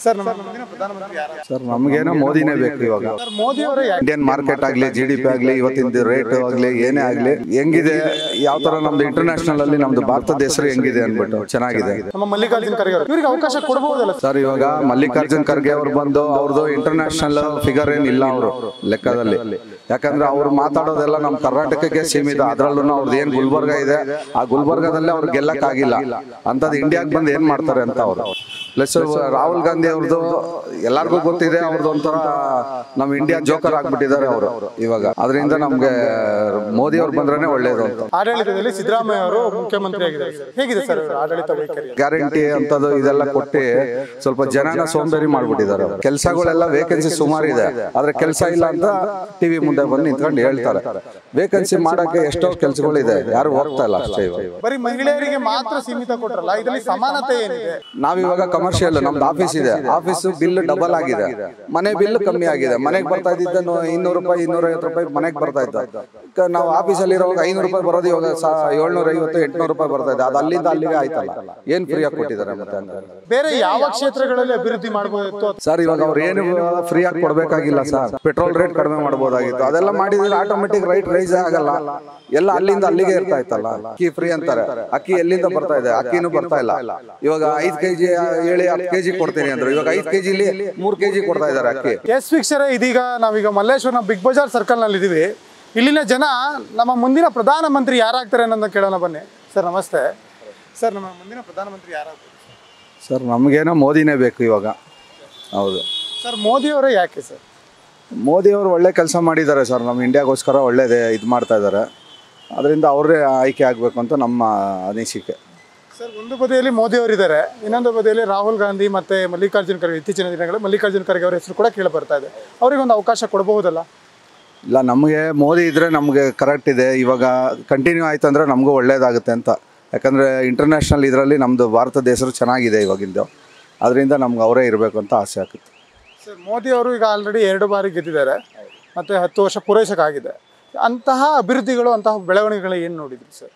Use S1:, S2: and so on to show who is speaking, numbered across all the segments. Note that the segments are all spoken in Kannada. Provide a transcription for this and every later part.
S1: ಸರ್ ನಮ್ಮ ಮುಂದಿನ ಪ್ರಧಾನಮಂತ್ರಿ ಯಾರು
S2: ಸರ್ ನಮಗೇನೋ ಮೋದಿನೇ ಬೇಕು ಇವಾಗ
S1: ಸರ್ ಮೋದಿ ಅವರೇ ಯಾಕೆ
S2: ಇಂಡಿಯನ್ ಮಾರ್ಕೆಟ್ ಆಗ್ಲಿ ಜಿ ಡಿ ಪಿ ಆಗ್ಲಿ ಇವತ್ತಿನ ರೇಟ್ ಆಗ್ಲಿ ಏನೇ ಆಗ್ಲಿ ಹೆಂಗಿದೆ ಯಾವ ತರ ನಮ್ದು ಇಂಟರ್ನ್ಯಾಷನಲ್ ಅಲ್ಲಿ ನಮ್ದು ಭಾರತದ ಹೆಸರು ಹೆಂಗಿದೆ ಅನ್ಬಿಟ್ಟು ಚೆನ್ನಾಗಿದೆ
S1: ನಮ್ಮ ಮಲ್ಲಿಕಾರ್ಜುನ್ ಖರ್ಗೆ ಅವರು ಇವರಿಗೆ ಅವಕಾಶ ಕೊಡಬಹುದಲ್ಲ
S2: ಸರ್ ಇವಾಗ ಮಲ್ಲಿಕಾರ್ಜುನ್ ಖರ್ಗೆ ಅವ್ರು ಬಂದು ಅವ್ರದ್ದು ಇಂಟರ್ನ್ಯಾಷನಲ್ ಫಿಗರ್ ಏನಿಲ್ಲ ಅವರು ಲೆಕ್ಕದಲ್ಲಿ ಯಾಕಂದ್ರೆ ಅವ್ರು ಮಾತಾಡೋದೆಲ್ಲ ನಮ್ಮ ಕರ್ನಾಟಕಕ್ಕೆ ಸೀಮಿತ ಅದ್ರಲ್ಲೂ ಅವ್ರದ್ದು ಏನ್ ಗುಲ್ಬರ್ಗ ಇದೆ ಆ ಗುಲ್ಬರ್ಗದಲ್ಲೇ ಅವ್ರು ಗೆಲ್ಲಕ್ಕಾಗಿಲ್ಲ ಅಂತದ್ ಇಂಡಿಯಾಗ್ ಬಂದು ಏನ್ ಮಾಡ್ತಾರೆ ಅಂತ ಅವರು ಪ್ಲಸ್ ರಾಹುಲ್ ಗಾಂಧಿ ಅವ್ರದ್ದು ಎಲ್ಲಾರ್ಗೂ ಗೊತ್ತಿದೆ ಅವ್ರದ್ದು ಒಂಥರ ನಮ್ಮ ಇಂಡಿಯಾ ಜೋಕರ್ ಆಗ್ಬಿಟ್ಟಿದ್ದಾರೆ ಅವರು ಇವಾಗ ಅದರಿಂದ ನಮ್ಗೆ ಮೋದಿ ಅವ್ರು ಬಂದ್ರೆ ಒಳ್ಳೇದು ಅಂತ
S1: ಆಡಳಿತದಲ್ಲಿ ಸಿದ್ದರಾಮಯ್ಯ ಅವರು ಮುಖ್ಯಮಂತ್ರಿ ಆಗಿದ್ದಾರೆ ಸರ್ ಹೇಗಿದೆ ಸರ್ ಇವರ ಆಡಳಿತ ವೈಖರಿ
S2: ಗ್ಯಾರಂಟಿ ಅಂತದ್ದು ಇದೆಲ್ಲ ಕೊಟ್ಟು ಸ್ವಲ್ಪ ಜನನ ಸೋಂಬೇರಿ ಮಾಡ್ಬಿಟ್ಟಿದ್ದಾರೆ ಕೆಲಸಗಳೆಲ್ಲ ವೇಕೆನ್ಸಿ ಸುಮಾರು ಇದೆ ಆದ್ರೆ ಕೆಲಸ ಇಲ್ಲ ಅಂತ ಟಿವಿ ಮುಂದೆ ಬಂದು ನಿಂತ್ಕೊಂಡು ಹೇಳ್ತಾರೆ ವೇಕೆನ್ಸಿ ಮಾಡಕ್ಕೆ ಎಷ್ಟೋ ಕೆಲಸಗಳಿದೆ ಯಾರು ಹೋಗ್ತಾ ಇಲ್ಲ ಅಷ್ಟೇ ಇವಾಗ
S1: ಬರೀ ಮಹಿಳೆಯರಿಗೆ ಮಾತ್ರ ಸೀಮಿತ ಕೊಟ್ರಲ್ಲ ಇದರಲ್ಲಿ ಸಮಾನತೆ ಏನಿದೆ
S2: ನಾವಿವಾಗ ಕಮರ್ಷಿಯಲ್ ನಮ್ದು ಆಫೀಸ್ ಇದೆ ಆಫೀಸ್ ಬಿಲ್ ಡಬಲ್ ಆಗಿದೆ ಮನೆ ಬಿಲ್ ಕಮ್ಮಿ ಆಗಿದೆ ಮನೆಗೆ ಬರ್ತಾ ಇದ್ದಿದ್ದ ಇನ್ನೂರು ರೂಪಾಯಿ ಇನ್ನೂರ ಐವತ್ತು ರೂಪಾಯಿ ಮನೆಗೆ ಬರ್ತಾ ಇದ್ದ ಈಗ ನಾವು ಆಫೀಸಲ್ಲಿ ಇರುವಾಗ ಐನೂರು ರೂಪಾಯಿ ಬರೋದು ಇವಾಗ ಏಳ್ನೂರ ಐವತ್ತು ಎಂಟ್ನೂರು ರೂಪಾಯಿ ಬರ್ತಾ ಇದೆ ಅದು ಅಲ್ಲಿಂದ ಅಲ್ಲಿಗೆ ಆಯ್ತಲ್ಲ ಏನ್ ಫ್ರೀ ಆಗಿ ಕೊಟ್ಟಿದ್ದಾರೆ ಮತ್ತೆ ಹಂಗಾದ್ರೆ?
S1: ಬೇರೆ ಯಾವ ಕ್ಷೇತ್ರಗಳಲ್ಲಿ ಅಭಿವೃದ್ಧಿ ಮಾಡಬಹುದಿತ್ತು
S2: ಸರ್ ಇವಾಗ ಅವ್ರು ಏನು ಫ್ರೀ ಆಗಿ ಕೊಡ್ಬೇಕಾಗಿಲ್ಲ ಸರ್ ಪೆಟ್ರೋಲ್ ರೇಟ್ ಕಡಿಮೆ ಮಾಡ್ಬೋದಾಗಿತ್ತು ಅದೆಲ್ಲ ಮಾಡಿದ್ರೆ ಆಟೋಮೆಟಿಕ್ ರೈಟ್ ರೈಸ್ ಆಗಲ್ಲ ಎಲ್ಲ ಅಲ್ಲಿಂದ ಅಲ್ಲಿಗೆ ಇರ್ತಾ ಇತ್ತಲ್ಲ ಅಕ್ಕಿ ಫ್ರೀ ಅಂತಾರೆ ಅಕ್ಕಿ ಎಲ್ಲಿಂದ ಬರ್ತಾ ಇದೆ ಅಕ್ಕಿನೂ ಬರ್ತಾ ಇಲ್ಲ ಇವಾಗ ಐದ್ ಕೆಜಿ ಹೇಳಿ ಹತ್ತು ಕೆಜಿ ಕೊಡ್ತೀನಿ ಅಂದ್ರು ಇವಾಗ ಐದ್ ಕೆಜಿಲಿ ಮೂರ್ ಕೆಜಿ ಕೊಡ್ತಾ ಇದಾರೆ ಅಕ್ಕಿ
S1: ಎಸ್ ವೀಕ್ಷರೇ ಇದೀಗ ನಾವೀಗ ಮಲ್ಲೇಶ್ವರನ ಬಿಗ್ ಬಜಾರ್ ಸರ್ಕಲ್ ನಲ್ಲಿ ಇದೀವಿ ಇಲ್ಲಿನ ಜನ ನಮ್ಮ ಮುಂದಿನ ಪ್ರಧಾನಮಂತ್ರಿ ಯಾರಾಗ್ತಾರೆ ಅನ್ನೋದನ್ನ ಕೇಳೋಣ ಬನ್ನಿ ಸರ್ ನಮಸ್ತೆ ಸರ್ ನಮ್ಮ ಮುಂದಿನ ಪ್ರಧಾನಮಂತ್ರಿ ಯಾರಾಗ್ತಾರೆ
S2: ಸರ್ ನಮಗೇನೋ ಮೋದಿನೇ ಬೇಕು ಇವಾಗ ಹೌದು
S1: ಸರ್ ಮೋದಿ ಅವರೇ ಯಾಕೆ ಸರ್
S2: ಮೋದಿ ಅವರು ಒಳ್ಳೆ ಕೆಲಸ ಮಾಡಿದ್ದಾರೆ ಸರ್ ನಮ್ಮ ಇಂಡಿಯಾಗೋಸ್ಕರ ಒಳ್ಳೇದೇ ಇದು ಮಾಡ್ತಾ ಇದ್ದಾರೆ ಅದರಿಂದ ಅವರೇ ಆಯ್ಕೆ ಆಗಬೇಕು ಅಂತ ನಮ್ಮ ಅನಿಸಿಕೆ
S1: ಸರ್ ಒಂದು ಬದಿಯಲ್ಲಿ ಮೋದಿ ಅವರಿದ್ದಾರೆ ಇನ್ನೊಂದು ಬದಿಯಲ್ಲಿ ರಾಹುಲ್ ಗಾಂಧಿ ಮತ್ತೆ ಮಲ್ಲಿಕಾರ್ಜುನ್ ಖರ್ಗೆ ಇತ್ತೀಚಿನ ದಿನಗಳಲ್ಲಿ ಮಲ್ಲಿಕಾರ್ಜುನ್ ಖರ್ಗೆ ಅವರ ಹೆಸರು ಕೂಡ ಕೇಳಿ ಬರ್ತಾ ಇದೆ ಅವರಿಗೆ ಒಂದು ಅವಕಾಶ ಕೊಡಬಹುದಲ್ಲ
S2: ಇಲ್ಲ ನಮಗೆ ಮೋದಿ ಇದ್ರೆ ನಮಗೆ ಕರೆಕ್ಟ್ ಇದೆ ಇವಾಗ ಕಂಟಿನ್ಯೂ ಆಯ್ತು ಅಂದರೆ ನಮಗೂ ಒಳ್ಳೇದಾಗುತ್ತೆ ಅಂತ ಯಾಕಂದರೆ ಇಂಟರ್ನ್ಯಾಷನಲ್ ಇದರಲ್ಲಿ ನಮ್ಮದು ಭಾರತದ ಹೆಸರು ಚೆನ್ನಾಗಿದೆ ಇವಾಗಿಂದು ಅದರಿಂದ ನಮ್ಗೆ ಅವರೇ ಇರಬೇಕು ಅಂತ ಆಸೆ ಆಗುತ್ತೆ
S1: ಸರ್ ಮೋದಿ ಅವರು ಈಗ ಆಲ್ರೆಡಿ ಎರಡು ಬಾರಿ ಗೆದ್ದಿದ್ದಾರೆ ಮತ್ತೆ ಹತ್ತು ವರ್ಷ ಪೂರೈಸಕ್ಕಾಗಿದೆ ಅಂತಹ ಅಭಿವೃದ್ಧಿಗಳು ಅಂತಹ ಬೆಳವಣಿಗೆಗಳು ಏನು ನೋಡಿದ್ರಿ ಸರ್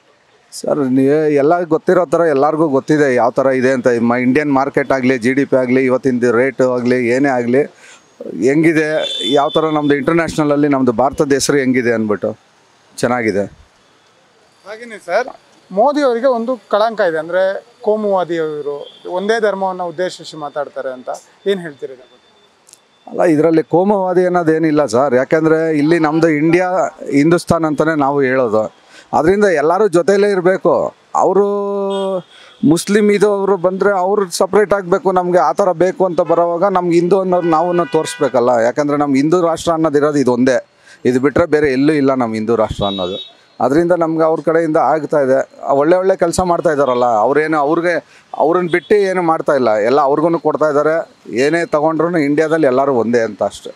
S2: ಸರ್ ನೀವು ಎಲ್ಲ ಗೊತ್ತಿರೋ ಥರ ಎಲ್ಲರಿಗೂ ಗೊತ್ತಿದೆ ಯಾವ ಥರ ಇದೆ ಅಂತ ಮ ಇಂಡಿಯನ್ ಮಾರ್ಕೆಟ್ ಆಗಲಿ ಜಿ ಡಿ ಪಿ ಆಗಲಿ ಇವತ್ತಿನ ರೇಟು ಆಗಲಿ ಏನೇ ಆಗಲಿ ಹೆಂಗಿದೆ ಯಾವ ಥರ ನಮ್ಮದು ಇಂಟರ್ನ್ಯಾಷನಲಲ್ಲಿ ನಮ್ಮದು ಭಾರತದ ಹೆಸರು ಹೆಂಗಿದೆ ಅಂದ್ಬಿಟ್ಟು ಚೆನ್ನಾಗಿದೆ
S1: ಹಾಗೇನೆ ಸರ್ ಮೋದಿ ಅವರಿಗೆ ಒಂದು ಕಳಂಕ ಇದೆ ಅಂದ್ರೆ ಕೋಮುವಾದಿಯವರು ಒಂದೇ ಧರ್ಮವನ್ನು ಉದ್ದೇಶಿಸಿ ಮಾತಾಡ್ತಾರೆ ಅಂತ ಏನು ಹೇಳ್ತೀರಿ ಇದ್ರ ಬಗ್ಗೆ?
S2: ಅಲ್ಲ ಇದರಲ್ಲಿ ಕೋಮುವಾದಿ ಅನ್ನೋದೇನಿಲ್ಲ ಸರ್ ಯಾಕಂದರೆ ಇಲ್ಲಿ ನಮ್ಮದು ಇಂಡಿಯಾ ಹಿಂದೂಸ್ತಾನ್ ಅಂತಲೇ ನಾವು ಹೇಳೋದು ಅದರಿಂದ ಎಲ್ಲರೂ ಜೊತೆಯಲ್ಲೇ ಇರಬೇಕು ಅವರು ಮುಸ್ಲಿಂ ಇದವರು ಬಂದರೆ ಅವ್ರು ಸಪ್ರೇಟ್ ಆಗಬೇಕು ನಮಗೆ ಆ ಥರ ಬೇಕು ಅಂತ ಬರೋವಾಗ ನಮ್ಗೆ ಹಿಂದೂ ಅನ್ನೋರು ನಾವು ತೋರಿಸ್ಬೇಕಲ್ಲ ಯಾಕಂದರೆ ನಮ್ಮ ಹಿಂದೂ ರಾಷ್ಟ್ರ ಅನ್ನೋದಿರೋದು ಇದು ಒಂದೇ ಇದು ಬಿಟ್ಟರೆ ಬೇರೆ ಎಲ್ಲೂ ಇಲ್ಲ ನಮ್ಮ ಹಿಂದೂ ರಾಷ್ಟ್ರ ಅನ್ನೋದು ಅದರಿಂದ ನಮ್ಗೆ ಅವ್ರ ಕಡೆಯಿಂದ ಆಗ್ತಾ ಇದೆ ಒಳ್ಳೆ ಒಳ್ಳೆ ಕೆಲಸ ಮಾಡ್ತಾ ಇದ್ದಾರಲ್ಲ ಅವ್ರೇನು ಅವ್ರಿಗೆ ಅವ್ರನ್ನ ಬಿಟ್ಟು ಏನು ಮಾಡ್ತಾ ಇಲ್ಲ ಎಲ್ಲ ಅವ್ರಿಗೂ ಕೊಡ್ತಾ ಇದ್ದಾರೆ ಏನೇ ತಗೊಂಡ್ರು ಇಂಡಿಯಾದಲ್ಲಿ ಎಲ್ಲರೂ ಒಂದೇ ಅಂತ ಅಷ್ಟೆ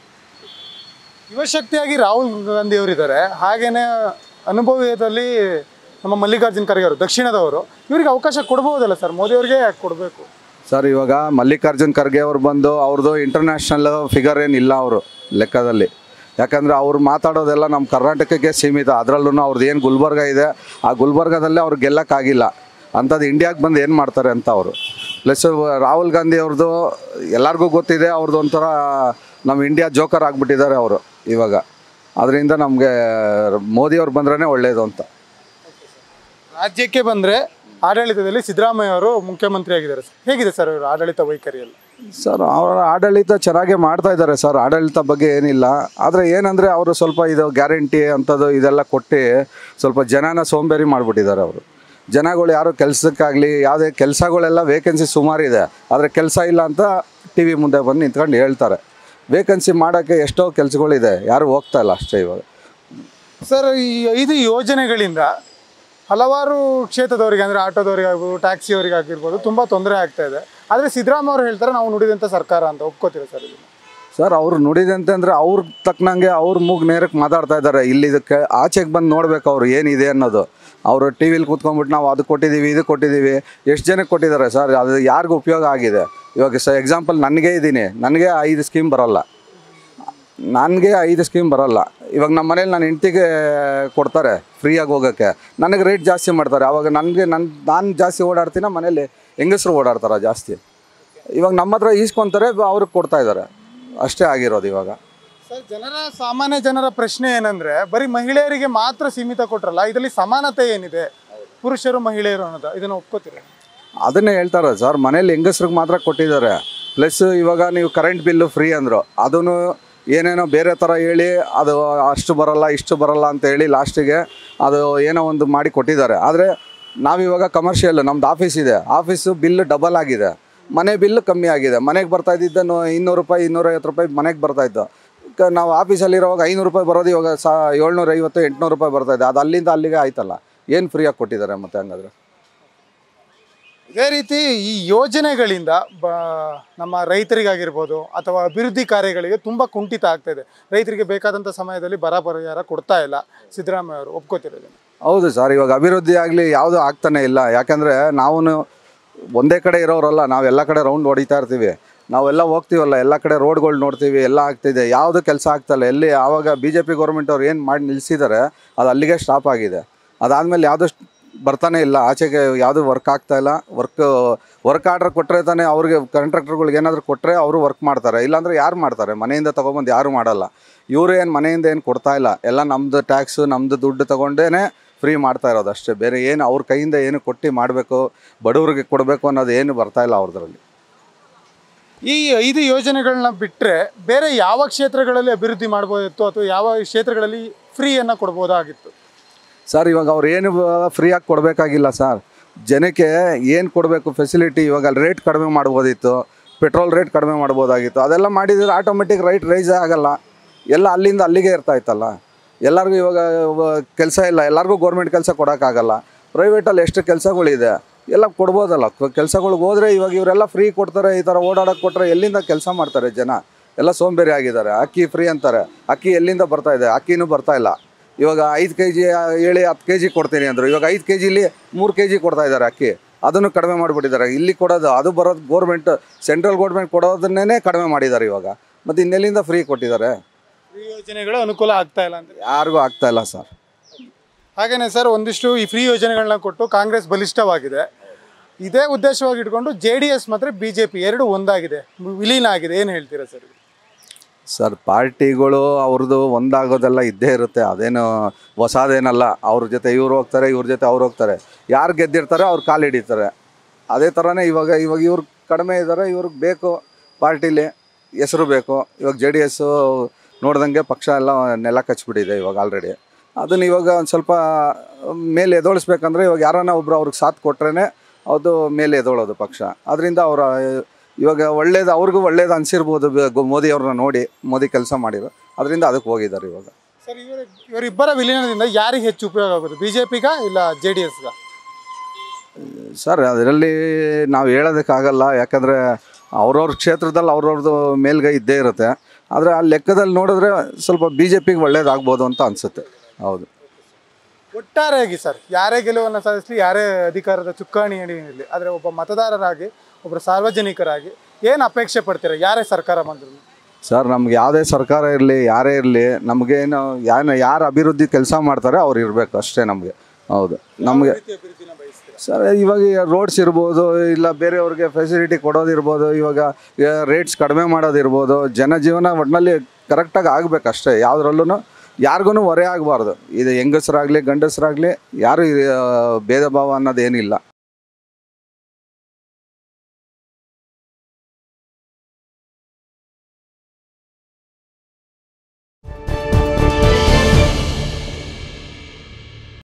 S1: ಯುವಶಕ್ತಿಯಾಗಿ ರಾಹುಲ್ ಗಾಂಧಿ ಅವರಿದ್ದಾರೆ ಹಾಗೇನೆ ಅನುಭವದಲ್ಲಿ ನಮ್ಮ ಮಲ್ಲಿಕಾರ್ಜುನ್ ಖರ್ಗೆ ಅವರು ದಕ್ಷಿಣದವರು ಇವರಿಗೆ ಅವಕಾಶ ಕೊಡಬಹುದಲ್ಲ ಸರ್ ಮೋದಿ ಅವರಿಗೆ ಯಾಕೆ ಕೊಡಬೇಕು
S2: ಸರ್ ಇವಾಗ ಮಲ್ಲಿಕಾರ್ಜುನ್ ಖರ್ಗೆ ಅವ್ರು ಬಂದು ಅವ್ರದ್ದು ಇಂಟರ್ನ್ಯಾಷನಲ್ ಫಿಗರ್ ಏನಿಲ್ಲ ಅವರು ಲೆಕ್ಕದಲ್ಲಿ ಯಾಕಂದರೆ ಅವ್ರು ಮಾತಾಡೋದೆಲ್ಲ ನಮ್ಮ ಕರ್ನಾಟಕಕ್ಕೆ ಸೀಮಿತ ಅದರಲ್ಲೂ ಅವ್ರದ್ದು ಏನು ಗುಲ್ಬರ್ಗ ಇದೆ ಆ ಗುಲ್ಬರ್ಗದಲ್ಲೇ ಅವ್ರು ಗೆಲ್ಲಕ್ಕಾಗಿಲ್ಲ ಅಂಥದ್ದು ಇಂಡಿಯಾಗೆ ಬಂದು ಏನು ಮಾಡ್ತಾರೆ ಅಂತ ಅವರು ಪ್ಲಸ್ ರಾಹುಲ್ ಗಾಂಧಿ ಅವ್ರದ್ದು ಎಲ್ಲರಿಗೂ ಗೊತ್ತಿದೆ ಅವ್ರದ್ದು ಒಂಥರ ನಮ್ಮ ಇಂಡಿಯಾ ಜೋಕರ್ ಆಗಿಬಿಟ್ಟಿದ್ದಾರೆ ಅವರು ಇವಾಗ ಅದರಿಂದ ನಮಗೆ ಮೋದಿ ಅವ್ರು ಬಂದ್ರೇ ಒಳ್ಳೆಯದು ಅಂತ
S1: ರಾಜ್ಯಕ್ಕೆ ಬಂದ್ರೆ ಆಡಳಿತದಲ್ಲಿ ಸಿದ್ದರಾಮಯ್ಯ ಅವರು ಮುಖ್ಯಮಂತ್ರಿ ಆಗಿದ್ದಾರೆ ಸರ್ ಹೇಗಿದೆ ಸರ್ ಇವರು ಆಡಳಿತ ವೈಖರಿಯಲ್ಲಿ
S2: ಸರ್ ಅವರ ಆಡಳಿತ ಚೆನ್ನಾಗೇ ಮಾಡ್ತಾ ಇದ್ದಾರೆ ಸರ್ ಆಡಳಿತ ಬಗ್ಗೆ ಏನಿಲ್ಲ ಆದರೆ ಏನಂದರೆ ಅವರು ಸ್ವಲ್ಪ ಇದು ಗ್ಯಾರಂಟಿ ಅಂಥದ್ದು ಇದೆಲ್ಲ ಕೊಟ್ಟು ಸ್ವಲ್ಪ ಜನನ ಸೋಂಬೇರಿ ಮಾಡಿಬಿಟ್ಟಿದ್ದಾರೆ ಅವರು ಜನಗಳು ಯಾರು ಕೆಲಸಕ್ಕಾಗಲಿ ಯಾವುದೇ ಕೆಲಸಗಳೆಲ್ಲ ವೇಕೆನ್ಸಿ ಸುಮಾರು ಇದೆ ಆದರೆ ಕೆಲಸ ಇಲ್ಲ ಅಂತ ಟಿ ವಿ ಮುಂದೆ ಬಂದು ನಿಂತ್ಕೊಂಡು ಹೇಳ್ತಾರೆ ವೇಕೆನ್ಸಿ ಮಾಡೋಕ್ಕೆ ಎಷ್ಟೋ ಕೆಲಸಗಳಿದೆ ಯಾರು ಹೋಗ್ತಾ ಇಲ್ಲ ಅಷ್ಟೇ ಇವಾಗ
S1: ಸರ್ ಈ ಐದು ಯೋಜನೆಗಳಿಂದ ಹಲವಾರು ಕ್ಷೇತ್ರದವರಿಗೆ ಅಂದರೆ ಆಟೋದವರಿಗೆ ಆಗ್ಬೋದು ಟ್ಯಾಕ್ಸಿಯವರಿಗೆ ಆಗಿರ್ಬೋದು ತುಂಬ ತೊಂದರೆ ಆಗ್ತಾ ಇದೆ ಆದರೆ ಸಿದ್ದರಾಮಯ್ಯ ಅವರು ಹೇಳ್ತಾರೆ ನಾವು ನುಡಿದಂಥ ಸರ್ಕಾರ ಅಂತ ಒಪ್ಕೋತೀರಾ ಸರ್ ಇದು
S2: ಸರ್ ಅವ್ರು ನುಡಿದಂತೆ ಅಂದರೆ ಅವ್ರ ತಕ್ಕನಂಗೆ ಅವ್ರ ಮೂಗ್ ನೇರಕ್ಕೆ ಮಾತಾಡ್ತಾ ಇದ್ದಾರೆ ಇಲ್ಲಿ ಇದಕ್ಕೆ ಆಚೆಗೆ ಬಂದು ನೋಡ್ಬೇಕು ಅವ್ರು ಏನಿದೆ ಅನ್ನೋದು ಅವರು ಟಿ ವಿಲಿ ಕೂತ್ಕೊಂಡ್ಬಿಟ್ಟು ನಾವು ಅದು ಕೊಟ್ಟಿದ್ದೀವಿ ಇದು ಕೊಟ್ಟಿದ್ದೀವಿ ಎಷ್ಟು ಜನಕ್ಕೆ ಕೊಟ್ಟಿದ್ದಾರೆ ಸರ್ ಅದು ಯಾರಿಗೂ ಉಪಯೋಗ ಆಗಿದೆ ಇವಾಗ ಸ ಎಕ್ಸಾಂಪಲ್ ನನಗೆ ಇದ್ದೀನಿ ನನಗೆ ಐದು ಸ್ಕೀಮ್ ಬರೋಲ್ಲ ನನಗೆ ಐದು ಸ್ಕೀಮ್ ಬರೋಲ್ಲ ಇವಾಗ ನಮ್ಮ ಮನೇಲಿ ನನ್ನ ಹೆಂಡ್ತಿಗೆ ಕೊಡ್ತಾರೆ ಫ್ರೀಯಾಗಿ ಹೋಗೋಕ್ಕೆ ನನಗೆ ರೇಟ್ ಜಾಸ್ತಿ ಮಾಡ್ತಾರೆ ಆವಾಗ ನನಗೆ ನನ್ನ ನಾನು ಜಾಸ್ತಿ ಓಡಾಡ್ತೀನ ಮನೇಲಿ ಹೆಂಗಸರು ಓಡಾಡ್ತಾರೆ ಜಾಸ್ತಿ ಇವಾಗ ನಮ್ಮ ಹತ್ರ ಈಸ್ಕೊಂತಾರೆ ಅವ್ರಿಗೆ ಕೊಡ್ತಾ ಇದ್ದಾರೆ ಅಷ್ಟೇ ಆಗಿರೋದು ಇವಾಗ
S1: ಸರ್ ಜನರ ಸಾಮಾನ್ಯ ಜನರ ಪ್ರಶ್ನೆ ಏನಂದ್ರೆ ಬರೀ ಮಹಿಳೆಯರಿಗೆ ಮಾತ್ರ ಸೀಮಿತ ಕೊಟ್ರಲ್ಲ ಇದರಲ್ಲಿ ಸಮಾನತೆ ಏನಿದೆ ಪುರುಷರು ಮಹಿಳೆಯರು ಅನ್ನೋದು ಇದನ್ನ ಒಪ್ಕೋತೀರ
S2: ಅದನ್ನೇ ಹೇಳ್ತಾರೆ ಸರ್ ಮನೇಲಿ ಹೆಂಗಸ್ರಿಗೆ ಮಾತ್ರ ಕೊಟ್ಟಿದ್ದಾರೆ ಪ್ಲಸ್ ಇವಾಗ ನೀವು ಕರೆಂಟ್ ಬಿಲ್ಲು ಫ್ರೀ ಅಂದರು ಅದನ್ನು ಏನೇನೋ ಬೇರೆ ಥರ ಹೇಳಿ ಅದು ಅಷ್ಟು ಬರಲ್ಲ ಇಷ್ಟು ಬರಲ್ಲ ಅಂತ ಹೇಳಿ ಲಾಸ್ಟಿಗೆ ಅದು ಏನೋ ಒಂದು ಮಾಡಿ ಕೊಟ್ಟಿದ್ದಾರೆ ಆದರೆ ನಾವಿವಾಗ ಕಮರ್ಷಿಯಲ್ ನಮ್ದು ಆಫೀಸ್ ಇದೆ ಆಫೀಸು ಬಿಲ್ ಡಬಲ್ ಆಗಿದೆ ಮನೆ ಬಿಲ್ ಕಮ್ಮಿ ಆಗಿದೆ ಮನೆಗೆ ಬರ್ತಾ ಇದ್ದಿದ್ದು ಇನ್ನೂರು ರೂಪಾಯಿ ಇನ್ನೂರೈವತ್ತು ರೂಪಾಯಿ ಮನೆಗೆ ಬರ್ತಾ ಇದ್ದು ಕ ನಾವು ಆಫೀಸಲ್ಲಿರುವಾಗ ಐನೂರು ರೂಪಾಯಿ ಬರೋದು ಇವಾಗ ಸಾ ಏಳ್ನೂರ ಐವತ್ತು ಎಂಟುನೂರು ರೂಪಾಯಿ ಬರ್ತಾ ಇದೆ ಅದು ಅಲ್ಲಿಂದ ಅಲ್ಲಿಗೆ ಆಯ್ತಲ್ಲ ಏನು ಫ್ರೀಯಾಗಿ ಕೊಟ್ಟಿದ್ದಾರೆ ಮತ್ತೆ ಹಂಗಾದ್ರೆ
S1: ಇದೇ ರೀತಿ ಈ ಯೋಜನೆಗಳಿಂದ ಬ ನಮ್ಮ ರೈತರಿಗಾಗಿರ್ಬೋದು ಅಥವಾ ಅಭಿವೃದ್ಧಿ ಕಾರ್ಯಗಳಿಗೆ ತುಂಬ ಕುಂಠಿತ ಆಗ್ತಾ ಇದೆ ರೈತರಿಗೆ ಬೇಕಾದಂಥ ಸಮಯದಲ್ಲಿ ಬರ ಪರಿಹಾರ ಕೊಡ್ತಾ ಇಲ್ಲ ಸಿದ್ದರಾಮಯ್ಯ ಅವರು ಒಪ್ಕೋತಿರೋದು
S2: ಹೌದು ಸರ್ ಇವಾಗ ಅಭಿವೃದ್ಧಿ ಆಗಲಿ ಯಾವುದೂ ಆಗ್ತಾನೆ ಇಲ್ಲ ಯಾಕಂದರೆ ನಾವು ಒಂದೇ ಕಡೆ ಇರೋರಲ್ಲ ನಾವು ಎಲ್ಲ ಕಡೆ ರೌಂಡ್ ಹೊಡಿತಾ ಇರ್ತೀವಿ ನಾವೆಲ್ಲ ಹೋಗ್ತೀವಲ್ಲ ಎಲ್ಲ ಕಡೆ ರೋಡ್ಗಳು ನೋಡ್ತೀವಿ ಎಲ್ಲ ಆಗ್ತಿದೆ ಯಾವುದು ಕೆಲಸ ಆಗ್ತಾಯಿಲ್ಲ ಎಲ್ಲಿ ಆವಾಗ ಬಿ ಜೆ ಪಿ ಗೌರ್ಮೆಂಟ್ ಅವ್ರು ಏನು ಮಾಡಿ ನಿಲ್ಲಿಸಿದ್ದಾರೆ ಅದು ಅಲ್ಲಿಗೆ ಸ್ಟಾಪ್ ಆಗಿದೆ ಅದಾದಮೇಲೆ ಯಾವುದೂ ಬರ್ತಾನೆ ಇಲ್ಲ ಆಚೆಗೆ ಯಾವುದು ವರ್ಕ್ ಆಗ್ತಾ ಇಲ್ಲ ವರ್ಕ್ ವರ್ಕ್ ಆರ್ಡರ್ ಕೊಟ್ಟರೆ ತಾನೇ ಅವ್ರಿಗೆ ಕಾಂಟ್ರಾಕ್ಟರ್ಗಳಿಗೆ ಏನಾದರೂ ಕೊಟ್ಟರೆ ಅವರು ವರ್ಕ್ ಮಾಡ್ತಾರೆ ಇಲ್ಲಾಂದ್ರೆ ಯಾರು ಮಾಡ್ತಾರೆ ಮನೆಯಿಂದ ತೊಗೊಬಂದು ಯಾರು ಮಾಡಲ್ಲ ಇವರು ಏನು ಮನೆಯಿಂದ ಏನು ಕೊಡ್ತಾ ಇಲ್ಲ ಎಲ್ಲ ನಮ್ಮದು ಟ್ಯಾಕ್ಸು ನಮ್ಮದು ದುಡ್ಡು ತೊಗೊಂಡೇ ಫ್ರೀ ಮಾಡ್ತಾ ಇರೋದು ಅಷ್ಟೇ ಬೇರೆ ಏನು ಅವ್ರ ಕೈಯಿಂದ ಏನು ಕೊಟ್ಟು ಮಾಡಬೇಕು ಬಡವ್ರಿಗೆ ಕೊಡಬೇಕು ಅನ್ನೋದು ಏನು ಬರ್ತಾ ಇಲ್ಲ ಅವ್ರದ್ರಲ್ಲಿ
S1: ಈ ಐದು ಯೋಜನೆಗಳನ್ನ ಬಿಟ್ಟರೆ ಬೇರೆ ಯಾವ ಕ್ಷೇತ್ರಗಳಲ್ಲಿ ಅಭಿವೃದ್ಧಿ ಮಾಡ್ಬೋದಿತ್ತು ಅಥವಾ ಯಾವ ಕ್ಷೇತ್ರಗಳಲ್ಲಿ ಫ್ರೀಯನ್ನು ಕೊಡ್ಬೋದಾಗಿತ್ತು
S2: ಸರ್ ಇವಾಗ ಅವ್ರು ಏನು ಫ್ರೀಯಾಗಿ ಕೊಡಬೇಕಾಗಿಲ್ಲ ಸರ್ ಜನಕ್ಕೆ ಏನು ಕೊಡಬೇಕು ಫೆಸಿಲಿಟಿ ಇವಾಗ ರೇಟ್ ಕಡಿಮೆ ಮಾಡ್ಬೋದಿತ್ತು ಪೆಟ್ರೋಲ್ ರೇಟ್ ಕಡಿಮೆ ಮಾಡ್ಬೋದಾಗಿತ್ತು ಅದೆಲ್ಲ ಮಾಡಿದರೆ ಆಟೋಮೆಟಿಕ್ ರೈಟ್ ರೈಸೇ ಆಗಲ್ಲ ಎಲ್ಲ ಅಲ್ಲಿಂದ ಅಲ್ಲಿಗೆ ಇರ್ತಾ ಇತ್ತಲ್ಲ ಎಲ್ಲರಿಗೂ ಇವಾಗ ಕೆಲಸ ಇಲ್ಲ ಎಲ್ಲರಿಗೂ ಗೌರ್ಮೆಂಟ್ ಕೆಲಸ ಕೊಡೋಕ್ಕಾಗಲ್ಲ ಪ್ರೈವೇಟಲ್ಲಿ ಎಷ್ಟು ಕೆಲಸಗಳಿದೆ ಎಲ್ಲ ಕೊಡ್ಬೋದಲ್ಲ ಕೆಲಸಗಳಿಗೆ ಹೋದರೆ ಇವಾಗ ಇವರೆಲ್ಲ ಫ್ರೀ ಕೊಡ್ತಾರೆ ಈ ಥರ ಓಡಾಡೋಕೆ ಕೊಟ್ಟರೆ ಎಲ್ಲಿಂದ ಕೆಲಸ ಮಾಡ್ತಾರೆ ಜನ ಎಲ್ಲ ಸೋಂಬೇರಿ ಆಗಿದ್ದಾರೆ ಅಕ್ಕಿ ಫ್ರೀ ಅಂತಾರೆ ಅಕ್ಕಿ ಎಲ್ಲಿಂದ ಬರ್ತಾ ಇದೆ ಅಕ್ಕಿನೂ ಬರ್ತಾ ಇಲ್ಲ ಇವಾಗ ಐದು ಕೆ ಜಿ ಹೇಳಿ ಹತ್ತು ಕೆ ಜಿ ಕೊಡ್ತೀನಿ ಅಂದರು ಇವಾಗ ಐದು ಕೆ ಜಿಲಿ ಮೂರು ಕೆ ಜಿ ಕೊಡ್ತಾ ಇದ್ದಾರೆ ಅಕ್ಕಿ ಅದನ್ನು ಕಡಿಮೆ ಮಾಡಿಬಿಟ್ಟಿದ್ದಾರೆ ಇಲ್ಲಿ ಕೊಡೋದು ಅದು ಬರೋದು ಗೋರ್ಮೆಂಟ್ ಸೆಂಟ್ರಲ್ ಗೌರ್ಮೆಂಟ್ ಕೊಡೋದನ್ನೇ ಕಡಿಮೆ ಮಾಡಿದ್ದಾರೆ ಇವಾಗ ಮತ್ತು ಇನ್ನೆಲ್ಲಿಂದ ಫ್ರೀ ಕೊಟ್ಟಿದ್ದಾರೆ
S1: ಫ್ರೀ ಯೋಜನೆಗಳು ಅನುಕೂಲ ಆಗ್ತಾ ಇಲ್ಲ ಅಂತ
S2: ಯಾರಿಗೂ ಆಗ್ತಾ ಇಲ್ಲ ಸರ್
S1: ಹಾಗೇನೆ ಸರ್ ಒಂದಿಷ್ಟು ಈ ಫ್ರೀ ಯೋಜನೆಗಳನ್ನ ಕೊಟ್ಟು ಕಾಂಗ್ರೆಸ್ ಬಲಿಷ್ಠವಾಗಿದೆ ಇದೇ ಉದ್ದೇಶವಾಗಿ ಇಟ್ಕೊಂಡು ಜೆ ಡಿ ಎಸ್ ಮತ್ತು ಬಿ ಜೆ ಪಿ ಎರಡು ಒಂದಾಗಿದೆ ವಿಲೀನ ಆಗಿದೆ ಏನು ಹೇಳ್ತೀರಾ ಸರ್
S2: ಸರ್ ಪಾರ್ಟಿಗಳು ಅವ್ರದ್ದು ಒಂದಾಗೋದೆಲ್ಲ ಇದ್ದೇ ಇರುತ್ತೆ ಅದೇನು ಹೊಸದೇನಲ್ಲ ಅವ್ರ ಜೊತೆ ಇವ್ರು ಹೋಗ್ತಾರೆ ಇವ್ರ ಜೊತೆ ಅವ್ರು ಹೋಗ್ತಾರೆ ಯಾರು ಗೆದ್ದಿರ್ತಾರೆ ಅವ್ರು ಕಾಲು ಹಿಡಿತಾರೆ ಅದೇ ಥರನೇ ಇವಾಗ ಇವಾಗ ಇವ್ರು ಕಡಿಮೆ ಇದ್ದಾರೆ ಇವ್ರಿಗೆ ಬೇಕು ಪಾರ್ಟಿಲಿ ಹೆಸರು ಬೇಕು ಇವಾಗ ಜೆ ಡಿ ಎಸ್ಸು ನೋಡ್ದಂಗೆ ಪಕ್ಷ ಎಲ್ಲ ನೆಲ ಕಚ್ಬಿಟ್ಟಿದೆ ಇವಾಗ ಆಲ್ರೆಡಿ ಅದನ್ನು ಇವಾಗ ಒಂದು ಸ್ವಲ್ಪ ಮೇಲೆ ಎದೋಳಿಸ್ಬೇಕಂದ್ರೆ ಇವಾಗ ಯಾರನ್ನ ಒಬ್ರು ಅವ್ರಿಗೆ ಸಾಥ್ ಕೊಟ್ರೇ ಅದು ಮೇಲೆ ಎದೋಳೋದು ಪಕ್ಷ ಅದರಿಂದ ಅವರ ಇವಾಗ ಒಳ್ಳೇದು ಅವ್ರಿಗೂ ಒಳ್ಳೇದು ಅನಿಸಿರ್ಬೋದು ಮೋದಿ ಅವ್ರನ್ನ ನೋಡಿ ಮೋದಿ ಕೆಲಸ ಮಾಡಿರೋ ಅದರಿಂದ ಅದಕ್ಕೆ ಹೋಗಿದ್ದಾರೆ ಇವಾಗ
S1: ಸರ್ ಇವರ ಇವರಿಬ್ಬರ ವಿಲೀನದಿಂದ ಯಾರಿಗೆ ಹೆಚ್ಚು ಉಪಯೋಗ ಆಗೋದು ಬಿ ಜೆ ಪಿಗ ಇಲ್ಲ ಜೆ ಡಿ ಎಸ್ಗ
S2: ಸರ್ ಅದರಲ್ಲಿ ನಾವು ಹೇಳೋದಕ್ಕಾಗಲ್ಲ ಯಾಕಂದರೆ ಅವ್ರವ್ರ ಕ್ಷೇತ್ರದಲ್ಲಿ ಅವ್ರವ್ರದ್ದು ಮೇಲ್ಗೈ ಇದ್ದೇ ಇರುತ್ತೆ ಆದರೆ ಆ ಲೆಕ್ಕದಲ್ಲಿ ನೋಡಿದ್ರೆ ಸ್ವಲ್ಪ ಬಿ ಜೆ ಪಿಗೆ ಒಳ್ಳೇದಾಗ್ಬೋದು ಅಂತ ಅನಿಸುತ್ತೆ ಹೌದು
S1: ಒಟ್ಟಾರೆಯಾಗಿ ಸರ್ ಯಾರೇ ಗೆಲುವನ್ನು ಸಾಧಿಸಲಿ ಯಾರೇ ಅಧಿಕಾರದ ಚುಕ್ಕಾಣಿ ಹಿಡಿಯಲಿ ಆದರೆ ಒಬ್ಬ ಮತದಾರರಾಗಿ ಒಬ್ಬರು ಸಾರ್ವಜನಿಕರಾಗಿ ಏನು ಅಪೇಕ್ಷೆ ಪಡ್ತೀರಾ ಯಾರೇ ಸರ್ಕಾರ ಬಂದ್ರು
S2: ಸರ್ ನಮ್ಗೆ ಯಾವುದೇ ಸರ್ಕಾರ ಇರಲಿ ಯಾರೇ ಇರಲಿ ನಮಗೇನು ಯಾರು ಯಾರು ಅಭಿವೃದ್ಧಿ ಕೆಲಸ ಮಾಡ್ತಾರೆ ಅವ್ರು ಇರಬೇಕು ಅಷ್ಟೇ ನಮಗೆ ಹೌದು ನಮಗೆ ಸರ್ ಇವಾಗ ರೋಡ್ಸ್ ಇರ್ಬೋದು ಇಲ್ಲ ಬೇರೆಯವ್ರಿಗೆ ಫೆಸಿಲಿಟಿ ಕೊಡೋದಿರ್ಬೋದು ಇವಾಗ ರೇಟ್ಸ್ ಕಡಿಮೆ ಮಾಡೋದಿರ್ಬೋದು ಜನಜೀವನ ಒಟ್ಟಿನಲ್ಲಿ ಕರೆಕ್ಟಾಗಿ ಆಗ್ಬೇಕು ಅಷ್ಟೇ ಯಾವುದ್ರಲ್ಲೂ ಯಾರಿಗೂ ಹೊರೆ ಆಗಬಾರ್ದು ಇದು ಹೆಂಗಸರಾಗಲಿ ಗಂಡಸರಾಗಲಿ ಯಾರು ಆ, ಭೇದ ಭಾವ ಅನ್ನೋದೇನಿಲ್ಲ